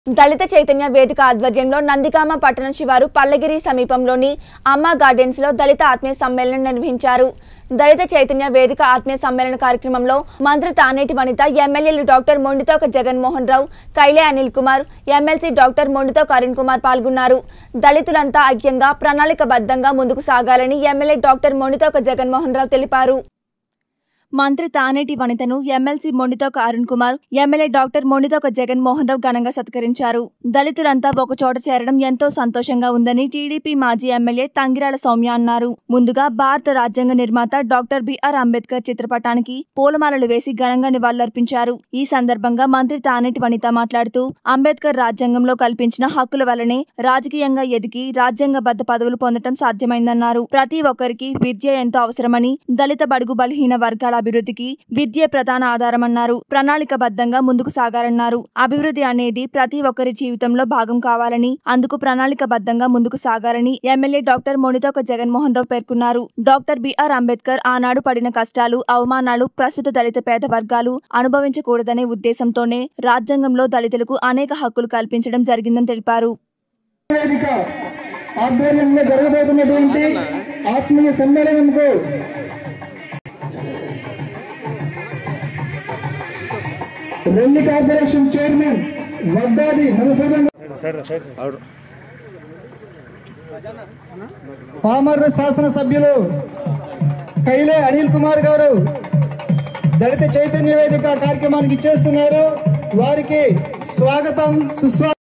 దళిత చైతన్య వేదిక ఆధ్వర్యంలో నందిగామ పట్టణ శివారు పల్లగిరి సమీపంలోని అమ్మ గార్డెన్స్ లో దళిత ఆత్మీయ సమ్మేళనం నిర్వహించారు దళిత చైతన్య వేదిక ఆత్మీయ సమ్మేళన కార్యక్రమంలో మంత్రి తానేటి వనిత ఎమ్మెల్యేలు doctor Monditoka Jaganmohan Rao Kaile Anil Kumar MLC doctor Monditoka Arun Kumar పాల్గొన్నారు దళితులంతా ఐక్యంగా ప్రణాళికబద్ధంగా ముందుకు సాగాలని ఎమ్మెల్యే డాక్టర్ మొండితోక జగన్మోహన్ రావు తెలిపారు మంత్రి తానేటి వనితను MLC Monditoka Arun Kumar MLA doctor Monditoka Jaganmohan Rao ఘనంగా సత్కరించారు దళితులంతా ఒకచోట చేరడం ఎంతో సంతోషంగా ఉందని టీడీపీ మాజీ ఎమ్మెల్యే తంగిరాల సౌమ్య అన్నారు ముందుగా భారత రాజ్యాంగ నిర్మాత డాక్టర్ బిఆర్ అంబేద్కర్ చిత్రపటానికి పూలమాలలు వేసి ఘనంగా నివాళులర్పించారు ఈ సందర్భంగా మంత్రి తానేటి వనిత మాట్లాడుతూ అంబేద్కర్ రాజ్యాంగంలో కల్పించిన హక్కుల వల్లనే రాజకీయంగా ఎదిగి రాజ్యాంగబద్ధ పదవులు పొందడం సాధ్యమైందన్నారు ప్రతి ఒక్కరికి విద్య ఎంతో అవసరమని దళిత బడుగు బలహీన వర్గాల అభివృద్ధికి విద్యే ప్రధాన ఆధారమన్నారు ప్రణాళికబద్ధంగా ముందుకు సాగారన్నారు అభివృద్ధి అనేది ప్రతి ఒక్కరి జీవితంలో భాగం కావాలని అందుకు ప్రణాళికబద్ధంగా ముందుకు సాగారని ఎమ్మెల్యే డాక్టర్ మోనితోక జగన్మోహన్ రావు పేర్కొన్నారు డాక్టర్ బిఆర్ అంబేద్కర్ ఆనాడు పడిన కష్టాలు అవమానాలు ప్రస్తుత దళిత పేద వర్గాలు అనుభవించకూడదనే ఉద్దేశంతోనే రాజ్యాంగంలో దళితులకు అనేక హక్కులు కల్పించడం జరిగిందని తెలిపారు వేదిక ఆధ్వర్యంలో జరగబోతున్నటువంటి ఆత్మీయ సమ్మేళనంకు రెల్లి కార్పొరేషన్ చైర్మన్ వడ్డాది మధుసూదన్ పామర్రు శాసనసభ్యులు కైలే అనిల్ కుమార్ గారు దళిత చైతన్య వేదిక కార్యక్రమానికి చేస్తున్నారు వారికి స్వాగతం సుస్వాగతం